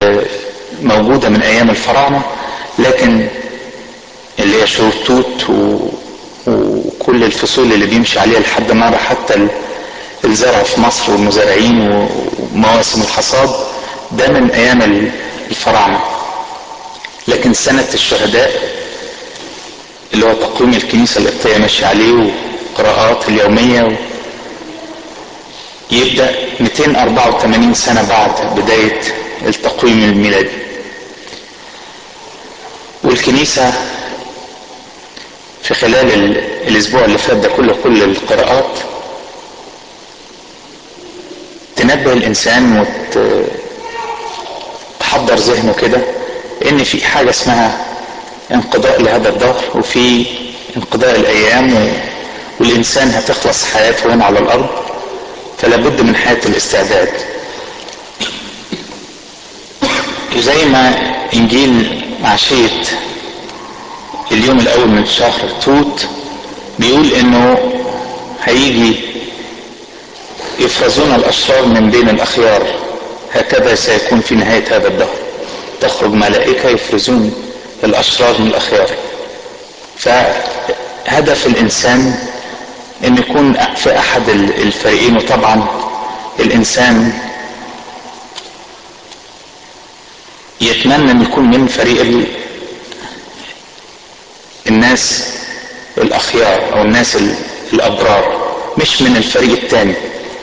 موجودة من أيام الفراعنة لكن اللي هي شهور توت و... وكل الفصول اللي بيمشي عليها لحد النهارده حتى الزرع في مصر والمزارعين ومواسم الحصاد ده من أيام الفراعنة لكن سنة الشهداء اللي هو تقويم الكنيسة القبطية ماشي عليه وقراءات اليومية و... يبدأ 284 سنة بعد بداية التقويم الميلادي والكنيسة في خلال ال... الأسبوع اللي فات ده كله كل القراءات تنبه الإنسان وتحضر ذهنه كده إن في حاجة اسمها انقضاء لهذا الدهر وفي انقضاء الأيام و... والإنسان هتخلص حياته هنا على الأرض فلا بد من حياة الاستعداد وزي ما انجيل عشية اليوم الاول من شهر توت بيقول انه هيجي يفرزون الاشرار من بين الاخيار هكذا سيكون في نهاية هذا الدهر تخرج ملائكة يفرزون الاشرار من الاخيار فهدف الانسان ان يكون في احد الفريقين وطبعا الانسان يتمنى ان يكون من فريق الناس الاخيار او الناس الابرار مش من الفريق الثاني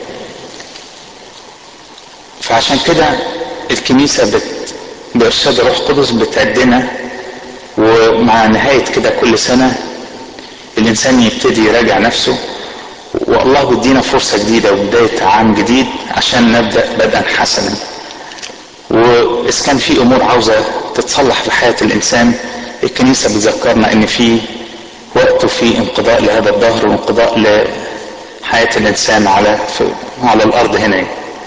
فعشان كده الكنيسة بت بإرشاد الروح القدس بتعدنا ومع نهاية كده كل سنة الإنسان يبتدي يراجع نفسه والله بيدينا فرصة جديدة وبداية عام جديد عشان نبدأ بدءا حسنا وإذا كان في أمور عاوزة تتصلح في حياة الإنسان الكنيسة بتذكرنا إن في وقت وفي انقضاء لهذا الدهر وانقضاء لحياة الإنسان على على الأرض هنا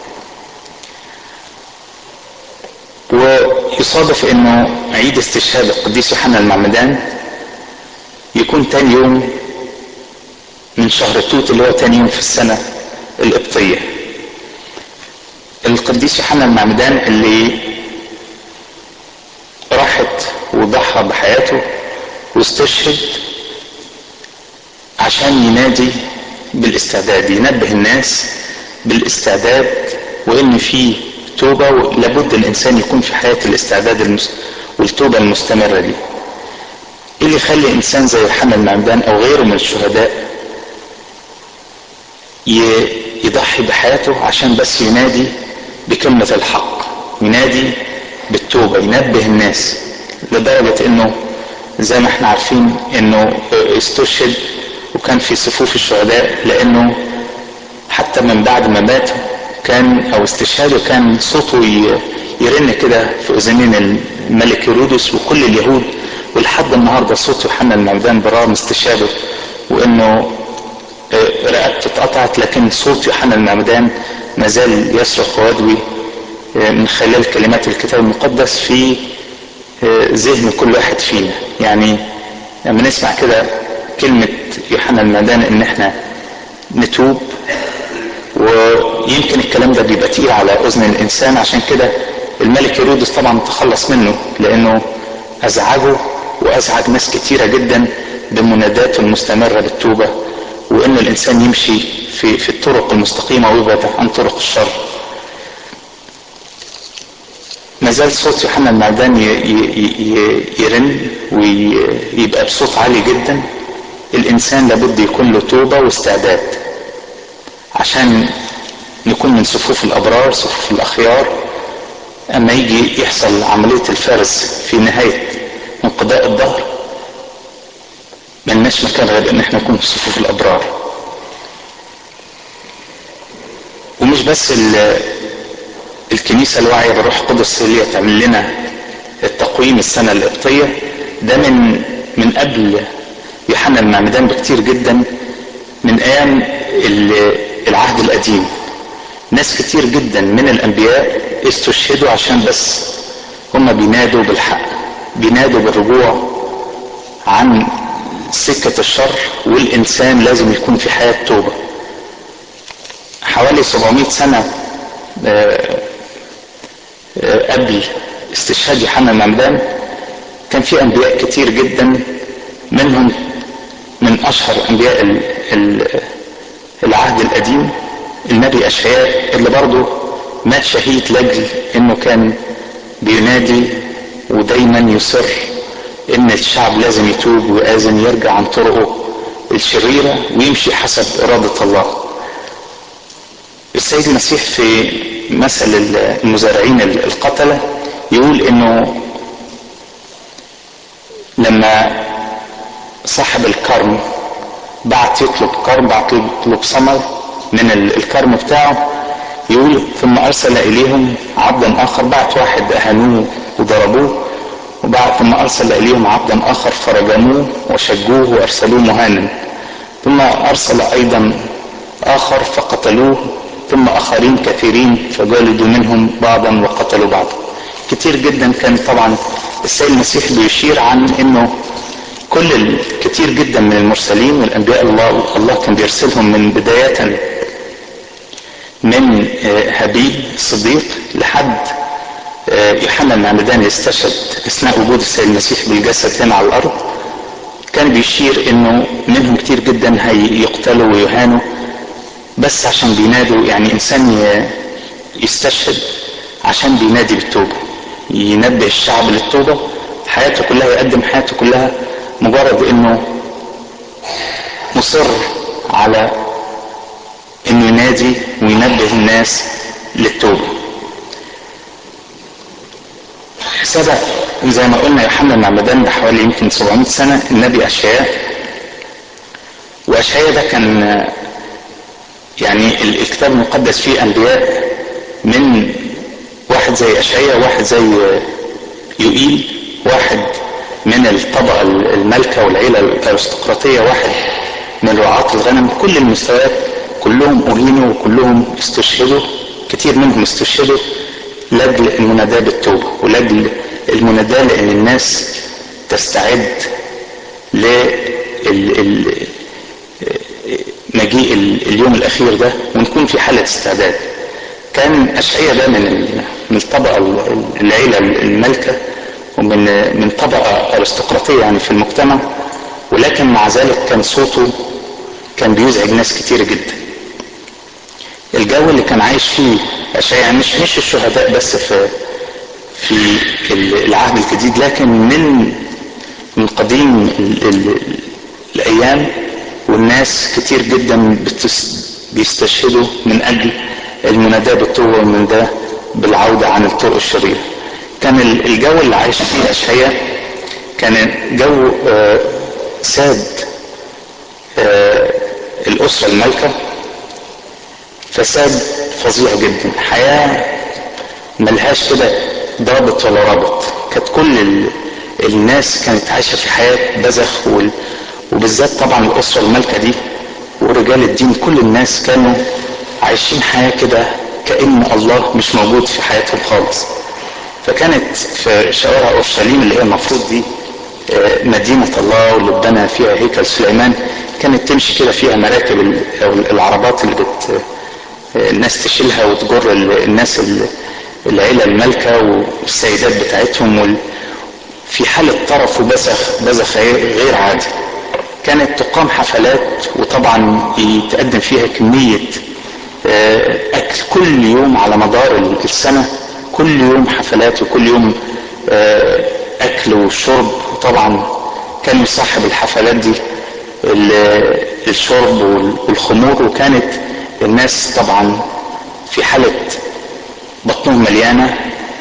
ويصادف إنه عيد استشهاد القديس يوحنا المعمدان يكون تاني يوم من شهر توت اللي هو تاني يوم في السنة القبطية القديس يوحنا المعمدان اللي راحت وضحى بحياته واستشهد عشان ينادي بالاستعداد ينبه الناس بالاستعداد وان في توبة ولابد الانسان يكون في حياة الاستعداد المس... والتوبة المستمرة دي ايه اللي يخلي انسان زي يوحنا المعمدان او غيره من الشهداء يضحي بحياته عشان بس ينادي بكلمة الحق ينادي بالتوبة ينبه الناس لدرجة انه زي ما احنا عارفين انه استشهد وكان في صفوف الشهداء لانه حتى من بعد ما مات كان او استشهاده كان صوته يرن كده في اذنين الملك هيرودس وكل اليهود ولحد النهارده صوت يوحنا المعمدان برغم استشهاده وانه رقبته اتقطعت لكن صوت يوحنا المعمدان ما زال يصرخ ويدوي من خلال كلمات الكتاب المقدس في ذهن كل واحد فينا يعني لما نسمع كده كلمة يوحنا المعمدان ان احنا نتوب ويمكن الكلام ده بيبقى تقيل على اذن الانسان عشان كده الملك هيرودس طبعا تخلص منه لانه ازعجه وازعج ناس كتيرة جدا بمناداته المستمرة بالتوبة وان الانسان يمشي في في الطرق المستقيمة ويبعد عن طرق الشر ما زال صوت يوحنا المعدان يرن ويبقى بصوت عالي جدا الانسان لابد يكون له توبة واستعداد عشان نكون من صفوف الابرار صفوف الاخيار اما يجي يحصل عملية الفرز في نهاية انقضاء الظهر ملناش مكان غير ان احنا نكون في صفوف الابرار ومش بس الكنيسة الواعية بالروح القدس اللي تعمل لنا التقويم السنة القبطية ده من من قبل يوحنا المعمدان بكتير جدا من ايام العهد القديم ناس كتير جدا من الانبياء استشهدوا عشان بس هم بينادوا بالحق بينادوا بالرجوع عن سكة الشر والإنسان لازم يكون في حياة توبة حوالي 700 سنة قبل استشهاد يوحنا المعمدان كان في انبياء كتير جدا منهم من اشهر انبياء العهد القديم النبي اشعياء اللي برضه مات شهيد لاجل انه كان بينادي ودايما يصر ان الشعب لازم يتوب ولازم يرجع عن طرقه الشريرة ويمشي حسب إرادة الله السيد المسيح في مثل المزارعين القتلة يقول انه لما صاحب الكرم بعت يطلب كرم بعت يطلب ثمر من الكرم بتاعه يقول ثم ارسل اليهم عبدا اخر بعت واحد اهانوه وضربوه وبعد ثم ارسل اليهم عبدا اخر فرجموه وشجوه وارسلوه مهانا ثم ارسل ايضا اخر فقتلوه ثم اخرين كثيرين فجلدوا منهم بعضا وقتلوا بعضا كتير جدا كان طبعا السيد المسيح بيشير عن انه كل كتير جدا من المرسلين والانبياء الله الله كان بيرسلهم من بدايه من هابيل الصديق لحد يوحنا المعمدان يستشهد اثناء وجود السيد المسيح بالجسد هنا على الارض كان بيشير انه منهم كتير جدا هيقتلوا ويهانوا بس عشان بينادوا يعني انسان يستشهد عشان بينادي بالتوبه ينبه الشعب للتوبه حياته كلها يقدم حياته كلها مجرد انه مصر على انه ينادي وينبه الناس للتوبه سبق زي ما قلنا يوحنا المعمدان بحوالي يمكن 700 سنه النبي اشعياء واشعياء ده كان يعني الكتاب المقدس فيه انبياء من واحد زي اشعياء واحد زي يوئيل واحد من الطبقة المالكة والعيلة الارستقراطية واحد من رعاة الغنم كل المستويات كلهم أهينوا وكلهم استشهدوا كتير منهم استشهدوا لاجل المناداة بالتوبة ولاجل المناداة لأن الناس تستعد لمجيء اليوم الأخير ده ونكون في حالة استعداد كان أشعية ده من من الطبقة العيلة المالكة ومن من طبقة أرستقراطية يعني في المجتمع ولكن مع ذلك كان صوته كان بيزعج ناس كتير جدا الجو اللي كان عايش فيه أشعياء مش مش الشهداء بس في في العهد الجديد لكن من من قديم ال ال الأيام والناس كتير جدا بيستشهدوا من أجل المناداة بالتوبة والمناداة بالعودة عن الطرق الشريرة كان الجو اللي عايش فيه أشعياء كان جو ساد الأسرة المالكة فساد فظيع جدا حياة ملهاش كده ضابط ولا رابط كانت كل الناس كانت عايشة في حياة بذخ وبالذات طبعا الأسرة المالكة دي ورجال الدين كل الناس كانوا عايشين حياة كده كأن الله مش موجود في حياتهم خالص فكانت في شوارع اورشليم اللي هي المفروض دي مدينة الله واللي اتبنى فيها هيكل سليمان كانت تمشي كده فيها مراكب او العربات اللي بت الناس تشيلها وتجر الناس العيلة المالكة والسيدات بتاعتهم وال... في حالة طرف وبذخ بذخ غير عادي كانت تقام حفلات وطبعا يتقدم فيها كمية أكل كل يوم على مدار السنة كل يوم حفلات وكل يوم اكل وشرب وطبعا كان يصاحب الحفلات دي الشرب والخمور وكانت الناس طبعا في حالة بطنهم مليانة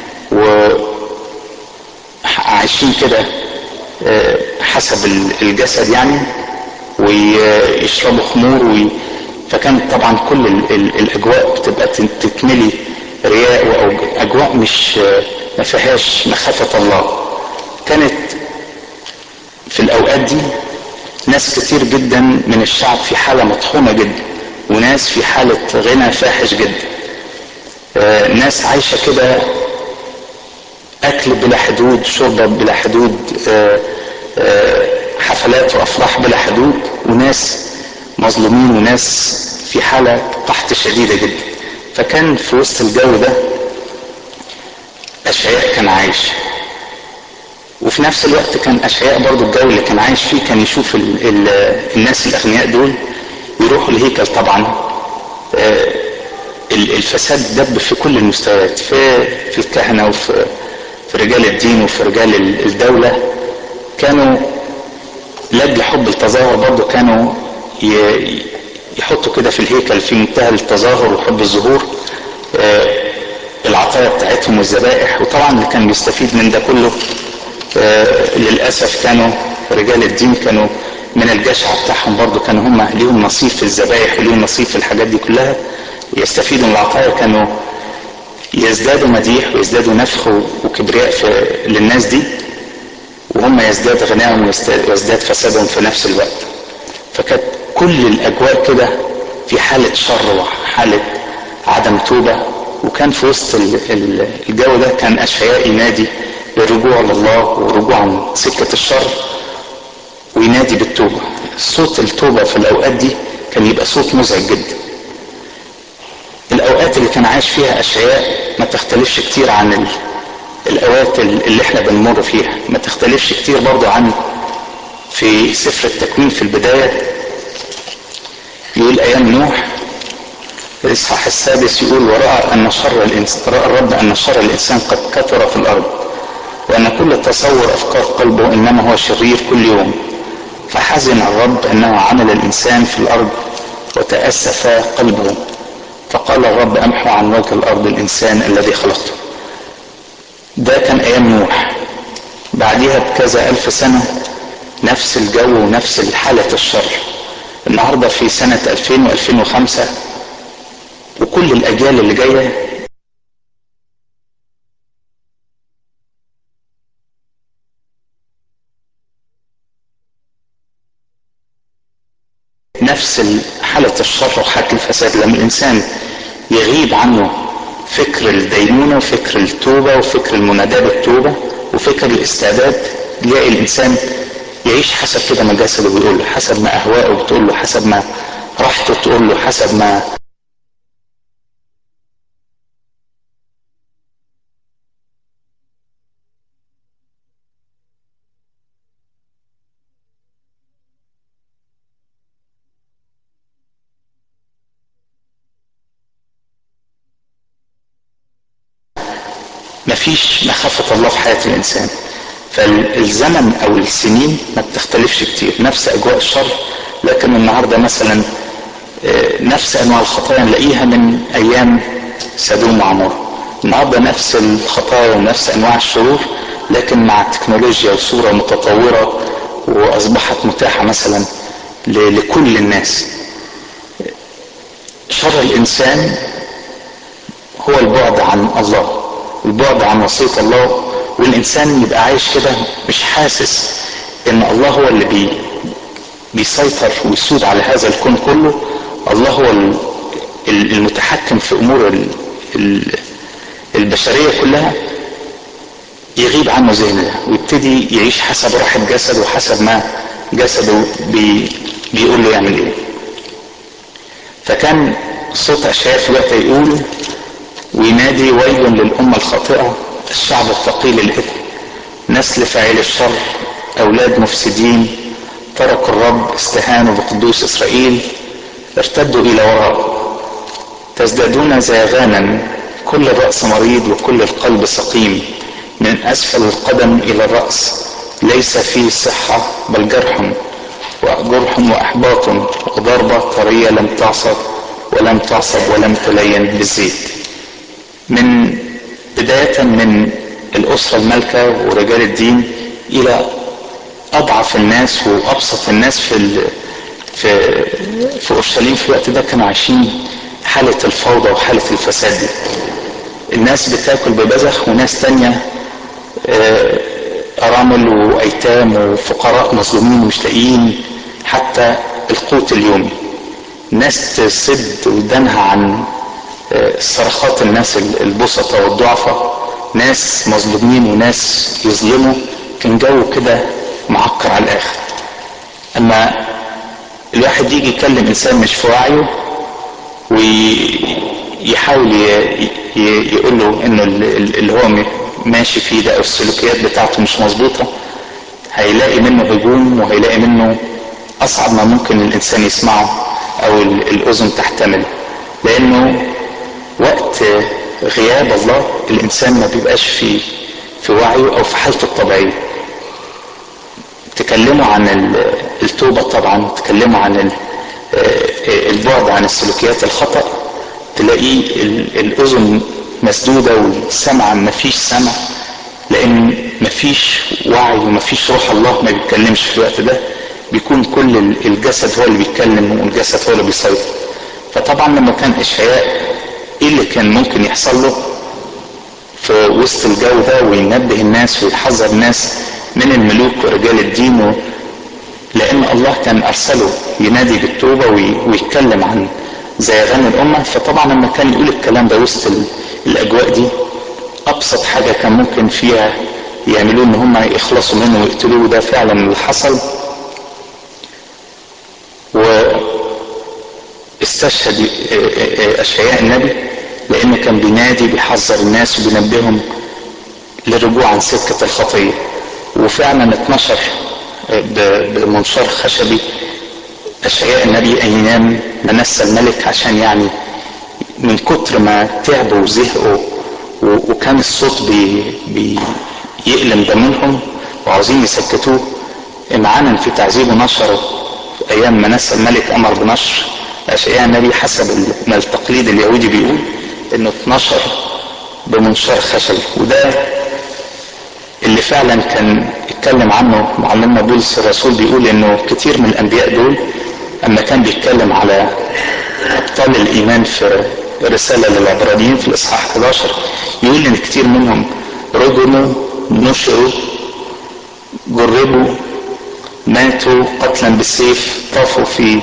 وعايشين كده حسب الجسد يعني ويشربوا خمور وي... فكانت طبعا كل الاجواء بتبقى تتملي رياء واجواء مش ما فيهاش مخافه الله كانت في الاوقات دي ناس كتير جدا من الشعب في حاله مطحونه جدا وناس في حاله غنى فاحش جدا آه ناس عايشه كده اكل بلا حدود شرب بلا حدود آه آه حفلات وافراح بلا حدود وناس مظلومين وناس في حاله قحط شديده جدا فكان في وسط الجو ده اشعياء كان عايش وفي نفس الوقت كان اشعياء برضو الجو اللي كان عايش فيه كان يشوف ال ال الناس الاغنياء دول يروحوا الهيكل طبعا الفساد دب في كل المستويات في في الكهنه وفي في رجال الدين وفي رجال الدوله كانوا لاجل حب التظاهر برضه كانوا يحطوا كده في الهيكل في منتهى التظاهر وحب الظهور العطايا بتاعتهم والذبائح وطبعا اللي كان بيستفيد من ده كله للاسف كانوا رجال الدين كانوا من الجشع بتاعهم برضه كانوا هم ليهم نصيب في الذبائح وليهم نصيب في الحاجات دي كلها يستفيدوا من العطايا كانوا يزدادوا مديح ويزدادوا نفخ وكبرياء في للناس دي وهم يزداد غناهم ويزداد فسادهم في نفس الوقت فكانت كل الاجواء كده في حالة شر وحالة عدم توبة وكان في وسط الجو ده كان اشعياء ينادي بالرجوع لله والرجوع عن سكة الشر وينادي بالتوبة صوت التوبة في الأوقات دي كان يبقى صوت مزعج جدا الأوقات اللي كان عايش فيها أشعياء ما تختلفش كتير عن الأوقات اللي احنا بنمر فيها ما تختلفش كتير برضو عن في سفر التكوين في البداية يقول أيام نوح الإصحاح السادس يقول ورأى أن شر الإنسان رأى الرب أن شر الإنسان قد كثر في الأرض وأن كل تصور أفكار قلبه إنما هو شرير كل يوم فحزن الرب أنه عمل الإنسان في الأرض وتأسف قلبه فقال الرب أمحو عن وجه الأرض الإنسان الذي خلقته ده كان أيام نوح بعدها بكذا ألف سنة نفس الجو ونفس حالة الشر النهاردة في سنة 2000 و2005 وكل الأجيال اللي جاية نفس حالة الشر وحالة الفساد لما الإنسان يغيب عنه فكر الدينونة وفكر التوبة وفكر المناداة بالتوبة وفكر الاستعداد يلاقي الإنسان يعيش حسب كده ما جسده بيقول له حسب ما أهواءه بتقول له حسب ما راحته تقول له حسب ما مفيش مخافة الله في حياة الإنسان فالزمن أو السنين ما بتختلفش كتير نفس أجواء الشر لكن النهاردة مثلا نفس أنواع الخطايا نلاقيها من أيام سدوم وعمور النهاردة نفس الخطايا ونفس أنواع الشرور لكن مع التكنولوجيا وصورة متطورة وأصبحت متاحة مثلا لكل الناس شر الإنسان هو البعد عن الله البعد عن وصية الله والإنسان يبقى عايش كده مش حاسس إن الله هو اللي بي بيسيطر ويسود على هذا الكون كله الله هو المتحكم في أمور البشرية كلها يغيب عنه ذهنه ويبتدي يعيش حسب راحة جسده وحسب ما جسده بي بيقول له يعمل ايه فكان صوت أشعياء في وقت يقول وينادي ويل للأمة الخاطئة الشعب الثقيل الإثم نسل فاعل الشر أولاد مفسدين تركوا الرب استهانوا بقدوس إسرائيل ارتدوا إلى وراء تزدادون زيغانا كل الرأس مريض وكل القلب سقيم من أسفل القدم إلى الرأس ليس فيه صحة بل جرح وجرح وأحباط وضربة طرية لم تعصب ولم تعصب ولم تلين بالزيت من بداية من الأسرة المالكة ورجال الدين إلى أضعف الناس وأبسط الناس في ال... في في أورشليم في الوقت ده كانوا عايشين حالة الفوضى وحالة الفساد دي الناس بتاكل ببذخ وناس تانية أرامل وأيتام وفقراء مظلومين ومش لاقيين حتى القوت اليومي ناس تسد ودانها عن صرخات الناس البسطة والضعفة ناس مظلومين وناس يظلموا كان جو كده معكر على الآخر أما الواحد يجي يكلم إنسان مش في وعيه ويحاول يقول له إنه اللي هو ماشي فيه ده او السلوكيات بتاعته مش مظبوطة هيلاقي منه هجوم وهيلاقي منه اصعب ما ممكن الانسان يسمعه او الاذن تحتمل لانه وقت غياب الله الانسان ما بيبقاش في في وعيه او في حالته الطبيعيه تكلموا عن التوبه طبعا تكلموا عن البعد عن السلوكيات الخطا تلاقيه الاذن مسدوده والسمع ما فيش سمع لان ما فيش وعي وما فيش روح الله ما بيتكلمش في الوقت ده بيكون كل الجسد هو اللي بيتكلم والجسد هو اللي بيسيطر فطبعا لما كان اشعياء ايه اللي كان ممكن يحصل له في وسط الجو ده وينبه الناس ويحذر الناس من الملوك ورجال الدين و... لان الله كان ارسله ينادي بالتوبه وي... ويتكلم عن زيغان الامه فطبعا لما كان يقول الكلام ده وسط ال... الاجواء دي ابسط حاجه كان ممكن فيها يعملوه ان هم يخلصوا منه ويقتلوه ده فعلا اللي حصل واستشهد اشعياء النبي لانه كان بينادي بيحذر الناس وبينبههم للرجوع عن سكة الخطية وفعلا اتنشر بمنشار خشبي اشعياء النبي ايام منسى الملك عشان يعني من كتر ما تعبوا وزهقوا وكان الصوت بي بيألم دمهم وعاوزين يسكتوه امعانا في تعذيبه نشره ايام منسى الملك امر بنشر اشعياء النبي حسب ما التقليد اليهودي بيقول انه اتنشر بمنشار خشبي وده اللي فعلا كان اتكلم عنه معلمنا بولس الرسول بيقول انه كتير من الانبياء دول اما كان بيتكلم على ابطال الايمان في رساله للعبرانيين في الاصحاح 11 يقول ان كتير منهم رجموا نشروا جربوا ماتوا قتلا بالسيف طافوا في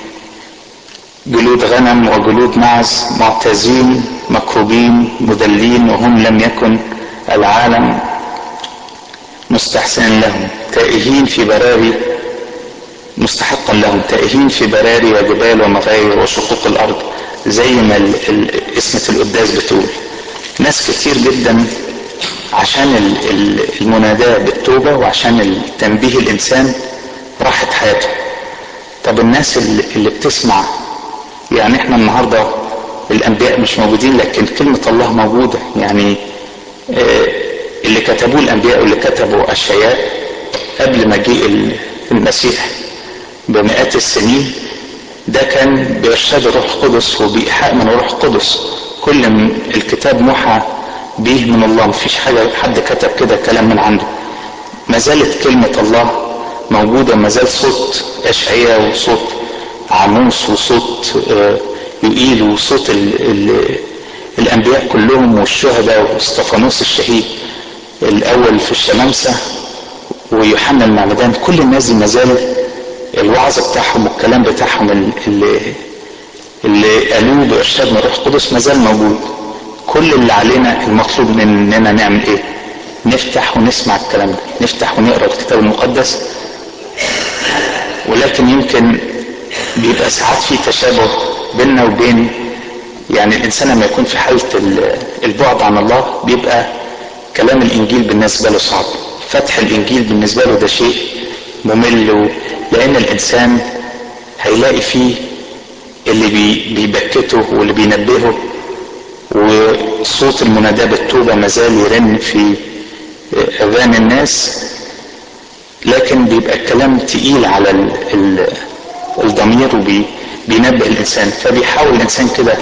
جلود غنم وجلود معز معتزين مكروبين مذلين وهم لم يكن العالم مستحسنا لهم تائهين في براري مستحقا لهم تائهين في براري وجبال ومغاير وشقوق الارض زي ما ال ال اسمة القداس بتقول ناس كتير جدا عشان ال ال المناداة بالتوبة وعشان التنبيه الإنسان راحت حياته طب الناس اللي, اللي بتسمع يعني احنا النهاردة الأنبياء مش موجودين لكن كلمة الله موجودة يعني اه اللي كتبوه الأنبياء واللي كتبوا أشعياء قبل مجيء المسيح بمئات السنين ده كان بإرشاد الروح القدس وبإيحاء من الروح القدس كل الكتاب موحى به من الله مفيش حاجة حد كتب كده كلام من عنده ما زالت كلمة الله موجودة ما زال صوت أشعية وصوت عاموس وصوت يقيل وصوت ال ال الأنبياء كلهم والشهداء واستفانوس الشهيد الأول في الشمامسة ويوحنا المعمدان كل الناس دي ما زال الوعظ بتاعهم والكلام بتاعهم اللي اللي قالوه بإرشاد من الروح القدس ما زال موجود كل اللي علينا المطلوب مننا نعمل ايه نفتح ونسمع الكلام ده نفتح ونقرا الكتاب المقدس ولكن يمكن بيبقى ساعات في تشابه بيننا وبين يعني الانسان لما يكون في حاله البعد عن الله بيبقى كلام الانجيل بالنسبه له صعب فتح الانجيل بالنسبه له ده شيء ممل لان الانسان هيلاقي فيه اللي بي بيبكته واللي بينبهه وصوت المناداة بالتوبة مازال يرن في أذان الناس لكن بيبقى الكلام تقيل على ال ال الضمير وبينبه الإنسان فبيحاول الإنسان كده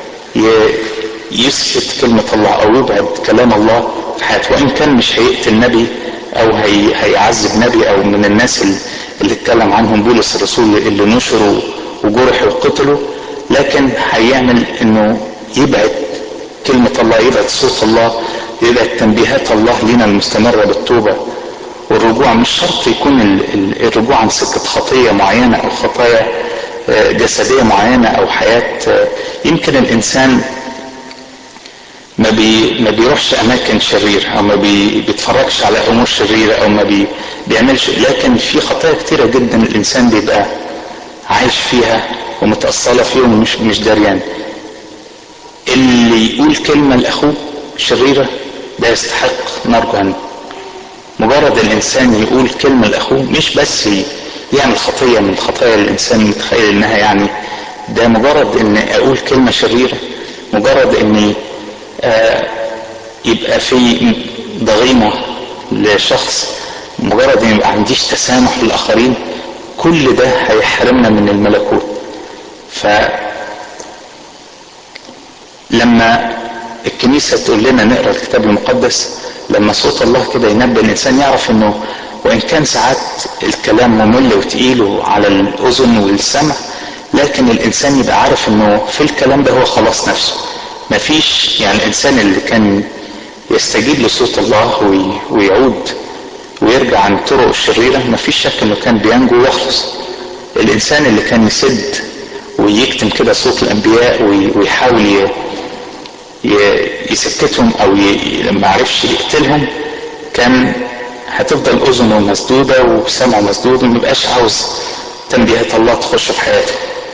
يسكت كلمة الله أو يبعد كلام الله في حياته وإن كان مش هيقتل نبي أو هي هيعذب نبي أو من الناس اللي اتكلم عنهم بولس الرسول اللي نشروا وجرحوا وقتلوا لكن هيعمل إنه يبعد كلمة الله يبعد صوت الله يبعد تنبيهات الله لنا المستمرة بالتوبة والرجوع مش شرط يكون الرجوع عن سكة خطية معينة أو خطايا جسدية معينة أو حياة يمكن الإنسان ما بي ما بيروحش أماكن شريرة أو ما بي بيتفرجش على أمور شريرة أو ما بي بيعملش لكن في خطايا كتيرة جدا الإنسان بيبقى عايش فيها ومتأصلة فيهم ومش مش دريان اللي يقول كلمة لأخوه شريرة ده يستحق نار جهنم مجرد الانسان يقول كلمة لاخوه مش بس يعمل خطية من خطايا الانسان متخيل انها يعني ده مجرد ان اقول كلمة شريرة مجرد اني آه يبقى في ضغينة لشخص مجرد ان يبقى عنديش تسامح للاخرين كل ده هيحرمنا من الملكوت ف لما الكنيسة تقول لنا نقرا الكتاب المقدس لما صوت الله كده ينبه الانسان يعرف انه وان كان ساعات الكلام ممل وتقيل على الاذن والسمع لكن الانسان يبقى عارف انه في الكلام ده هو خلاص نفسه مفيش يعني الانسان اللي كان يستجيب لصوت الله ويعود ويرجع عن الطرق الشريرة مفيش شك انه كان بينجو ويخلص الانسان اللي كان يسد ويكتم كده صوت الانبياء ويحاول يسكتهم او ما عرفش يقتلهم كان هتفضل اذنه مسدوده وسمعه مسدود وما يبقاش عاوز تنبيهات الله تخش في حياته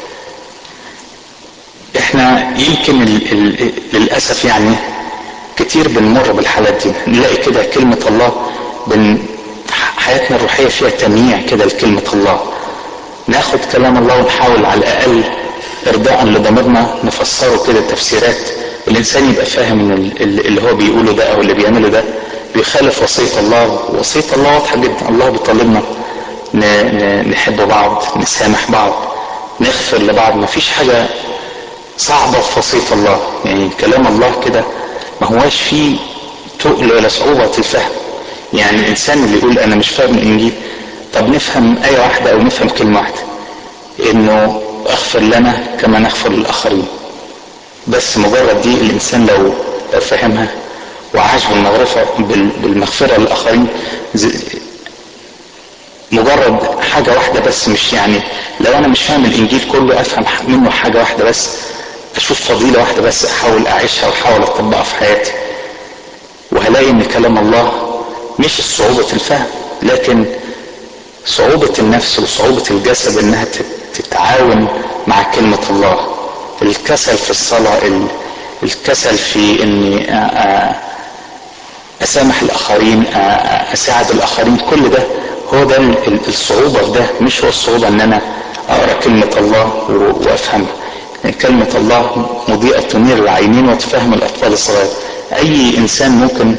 احنا يمكن ال ال للاسف يعني كتير بنمر بالحالات دي نلاقي كده كلمة الله بن حياتنا الروحية فيها تمييع كده لكلمة الله ناخد كلام الله ونحاول على الأقل إرضاء لضميرنا نفسره كده تفسيرات الإنسان يبقى فاهم إن اللي هو بيقوله ده أو اللي بيعمله ده بيخالف وصية الله وصية الله واضحة جدا الله بيطالبنا نحب بعض نسامح بعض نغفر لبعض مفيش حاجة صعبة في وصية الله يعني كلام الله كده ما هواش فيه تقل ولا صعوبة الفهم يعني الإنسان اللي يقول أنا مش فاهم الإنجيل طب نفهم آية واحدة أو نفهم كلمة واحدة إنه اغفر لنا كما نغفر للآخرين بس مجرد دي الإنسان لو لو فهمها وعاش بالمغرفة بالمغفرة للآخرين مجرد حاجة واحدة بس مش يعني لو أنا مش فاهم الإنجيل كله أفهم منه حاجة واحدة بس أشوف فضيلة واحدة بس أحاول أعيشها وأحاول أطبقها في حياتي وهلاقي إن كلام الله مش صعوبة الفهم لكن صعوبة النفس وصعوبة الجسد إنها تتعاون مع كلمة الله الكسل في الصلاة الكسل في إني أسامح الآخرين أساعد الآخرين كل ده هو ده الصعوبة في ده مش هو الصعوبة إن أنا أقرأ كلمة الله وأفهمها كلمة الله مضيئة تنير العينين وتفهم الأطفال الصغير أي إنسان ممكن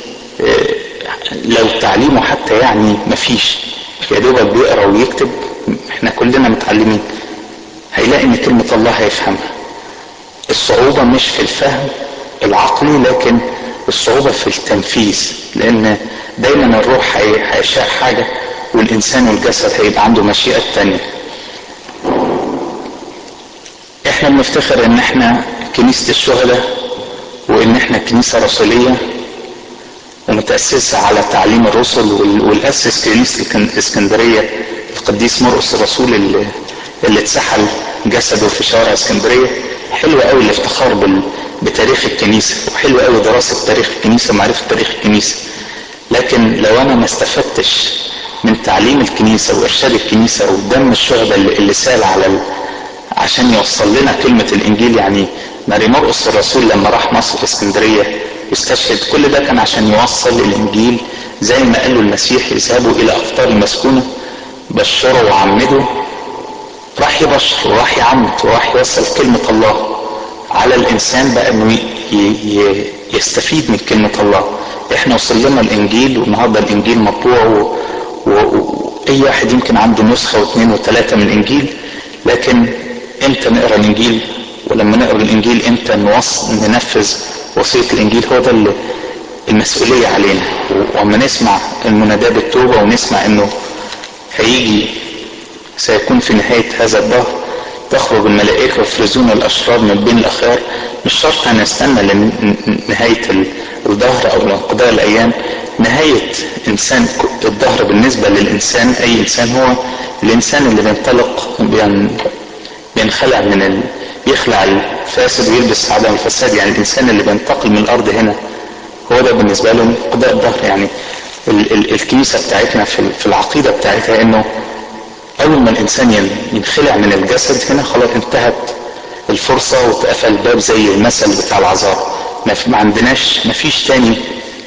لو تعليمه حتى يعني مفيش يا دوبك بيقرا ويكتب احنا كلنا متعلمين هيلاقي ان كلمة الله هيفهمها الصعوبة مش في الفهم العقلي لكن الصعوبة في التنفيذ لان دايما الروح هيشاء حاجة والانسان والجسد هيبقى عنده مشيئة تانية احنا بنفتخر ان احنا كنيسة الشهداء وان احنا كنيسة رسولية ومتأسسة على تعليم الرسل والأسس كنيسة الإسكندرية القديس مرقس الرسول اللي, اللي اتسحل جسده في شوارع اسكندرية حلو قوي الافتخار بال... بتاريخ الكنيسة وحلو قوي دراسة تاريخ الكنيسة ومعرفة تاريخ الكنيسة لكن لو أنا ما استفدتش من تعليم الكنيسة وإرشاد الكنيسة ودم الشهداء اللي, اللي سال على ال... عشان يوصل لنا كلمة الإنجيل يعني ماري مرقس الرسول لما راح مصر في اسكندرية يستشهد كل ده كان عشان يوصل الإنجيل زي ما قال له المسيح اذهبوا إلى أقطار المسكونة بشروا وعمدوا راح يبشر وراح يعمد وراح يوصل كلمة الله على الإنسان بقى إنه يستفيد من كلمة الله إحنا وصل لنا الإنجيل والنهاردة الإنجيل مطبوع و... و... وأي واحد يمكن عنده نسخة واثنين وثلاثة من الإنجيل لكن إمتى نقرأ الإنجيل ولما نقرأ الإنجيل إمتى نوص... ننفذ وصية الإنجيل هو ده اللي المسؤولية علينا وأما نسمع المناداة بالتوبة ونسمع إنه هيجي سيكون في نهاية هذا الدهر تخرج الملائكة يفرزون الأشرار من بين الأخيار مش شرط هنستنى لنهاية الدهر أو لانقضاء الأيام نهاية إنسان الدهر بالنسبة للإنسان أي إنسان هو الإنسان اللي بينطلق بين بينخلع من ال... بيخلع الفاسد ويلبس عدم الفساد يعني الإنسان اللي بينتقل من الأرض هنا هو ده بالنسبة له انقضاء الدهر يعني ال... ال... الكنيسة بتاعتنا في, في العقيدة بتاعتها إنه أول ما الإنسان ينخلع من الجسد هنا خلاص انتهت الفرصة واتقفل الباب زي المثل بتاع العذاب ما, ما عندناش ما فيش تاني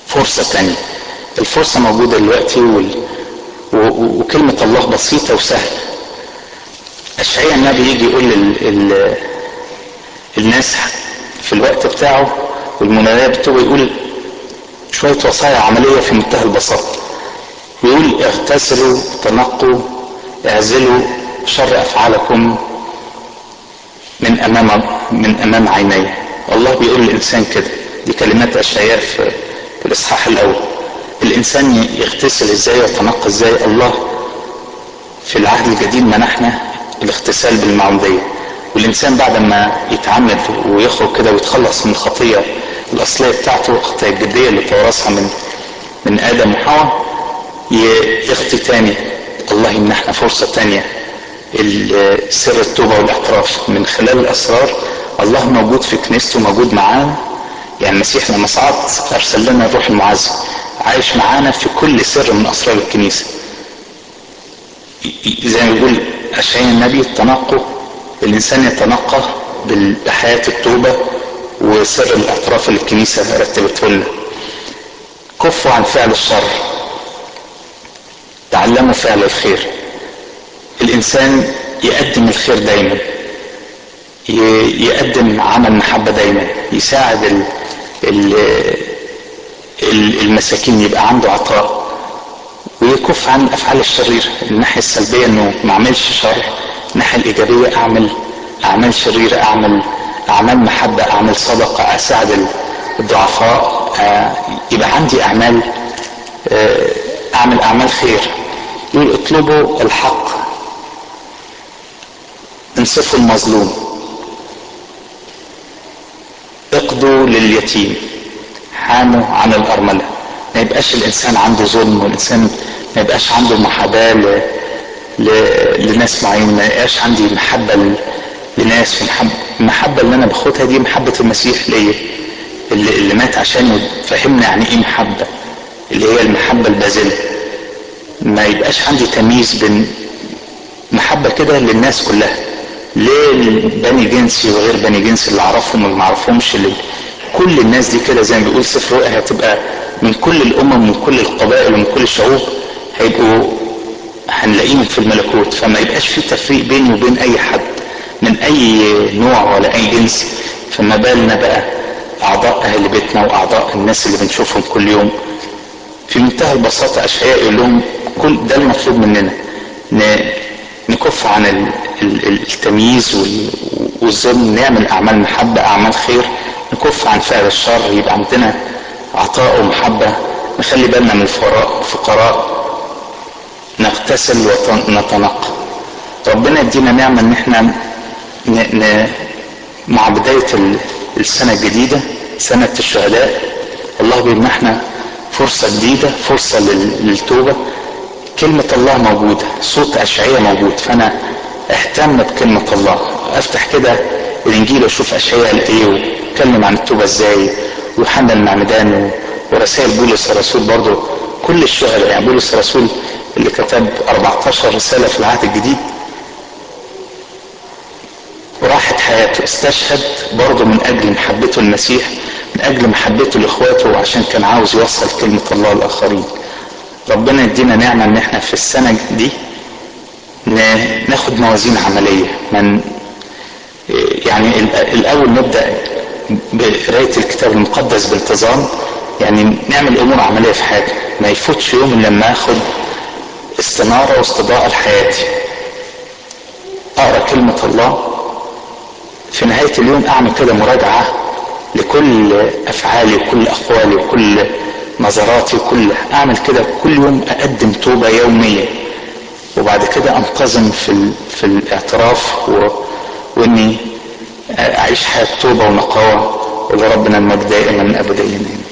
فرصة تانية الفرصة موجودة دلوقتي وال... و... وكلمة الله بسيطة وسهلة أشعياء النبي يجي يقول ال... ال... الناس في الوقت بتاعه والمنادات بتوعه يقول شوية وصايا عملية في منتهى البساطة يقول اغتسلوا تنقوا اعزلوا شر افعالكم من امام من امام عيني الله بيقول للانسان كده دي كلمات اشعياء في الاصحاح الاول الانسان يغتسل ازاي ويتنقى ازاي الله في العهد الجديد منحنا الاغتسال بالمعموديه والانسان بعد ما يتعمد ويخرج كده ويتخلص من الخطيه الاصليه بتاعته الخطيه الجديه اللي تورثها من من ادم وحواء يخطي تاني الله يمنحنا فرصة تانية سر التوبة والاعتراف من خلال الأسرار الله موجود في كنيسته موجود معانا يعني المسيح لما صعد أرسل لنا الروح المعزي عايش معانا في كل سر من أسرار الكنيسة زي ما بيقول أشعياء النبي التنقى الإنسان يتنقى بحياة التوبة وسر الاعتراف اللي الكنيسة رتبته لنا كفوا عن فعل الشر تعلموا فعل الخير الانسان يقدم الخير دايما يقدم عمل محبه دايما يساعد ال ال المساكين يبقى عنده عطاء ويكف عن الافعال الشريره الناحيه السلبيه انه ما اعملش شر الناحيه الايجابيه اعمل اعمال شريره اعمل اعمال محبه اعمل صدقه اساعد الضعفاء يبقى عندي اعمال اعمل اعمال خير يقول اطلبوا الحق انصفوا المظلوم اقضوا لليتيم حاموا عن الأرملة ما يبقاش الإنسان عنده ظلم والإنسان ما يبقاش عنده محاباة ل... ل... لناس معينة ما يبقاش عندي محبة ل... لناس ومحب... المحبة اللي أنا باخدها دي محبة المسيح ليا اللي... اللي مات عشان يفهمنا يعني إيه محبة اللي هي المحبة البازلة ما يبقاش عندي تمييز بين محبة كده للناس كلها ليه بني جنسي وغير بني جنسي اللي اعرفهم واللي ما اعرفهمش اللي كل الناس دي كده زي ما بيقول سفر رؤيا هتبقى من كل الامم من كل القبائل ومن كل الشعوب هيبقوا هنلاقيهم في الملكوت فما يبقاش في تفريق بيني وبين اي حد من اي نوع ولا اي جنس فما بالنا بقى اعضاء اهل بيتنا واعضاء الناس اللي بنشوفهم كل يوم في منتهى البساطه اشعياء يقول لهم كل ده المطلوب مننا نكف عن التمييز والظلم نعمل اعمال محبه اعمال خير نكف عن فعل الشر يبقى عندنا عطاء ومحبه نخلي بالنا من الفقراء الفقراء نغتسل ونتنقى ربنا يدينا نعمه ان احنا ن... ن... مع بدايه السنه الجديده سنه الشهداء الله بيمنحنا فرصه جديده فرصه للتوبه كلمة الله موجودة صوت أشعية موجود فأنا اهتم بكلمة الله أفتح كده الإنجيل وأشوف أشعية قال إيه واتكلم عن التوبة إزاي ويوحنا المعمدان ورسائل بولس الرسول برضه كل الشهداء يعني بولس الرسول اللي كتب 14 رسالة في العهد الجديد وراحت حياته استشهد برضه من أجل محبته المسيح من أجل محبته لإخواته عشان كان عاوز يوصل كلمة الله للآخرين ربنا يدينا نعمة ان احنا في السنة دي ناخد موازين عملية من يعني الاول نبدأ بقراية الكتاب المقدس بانتظام يعني نعمل امور عملية في حياتنا ما يفوتش يوم الا لما اخد استنارة واستضاءة لحياتي اقرا كلمة الله في نهاية اليوم اعمل كده مراجعة لكل افعالي وكل اقوالي وكل نظراتي كلها اعمل كده كل يوم اقدم توبه يوميه وبعد كده انتظم في ال... في الاعتراف و... واني اعيش حياه توبه ونقاوه ولربنا المجد دائما ابديا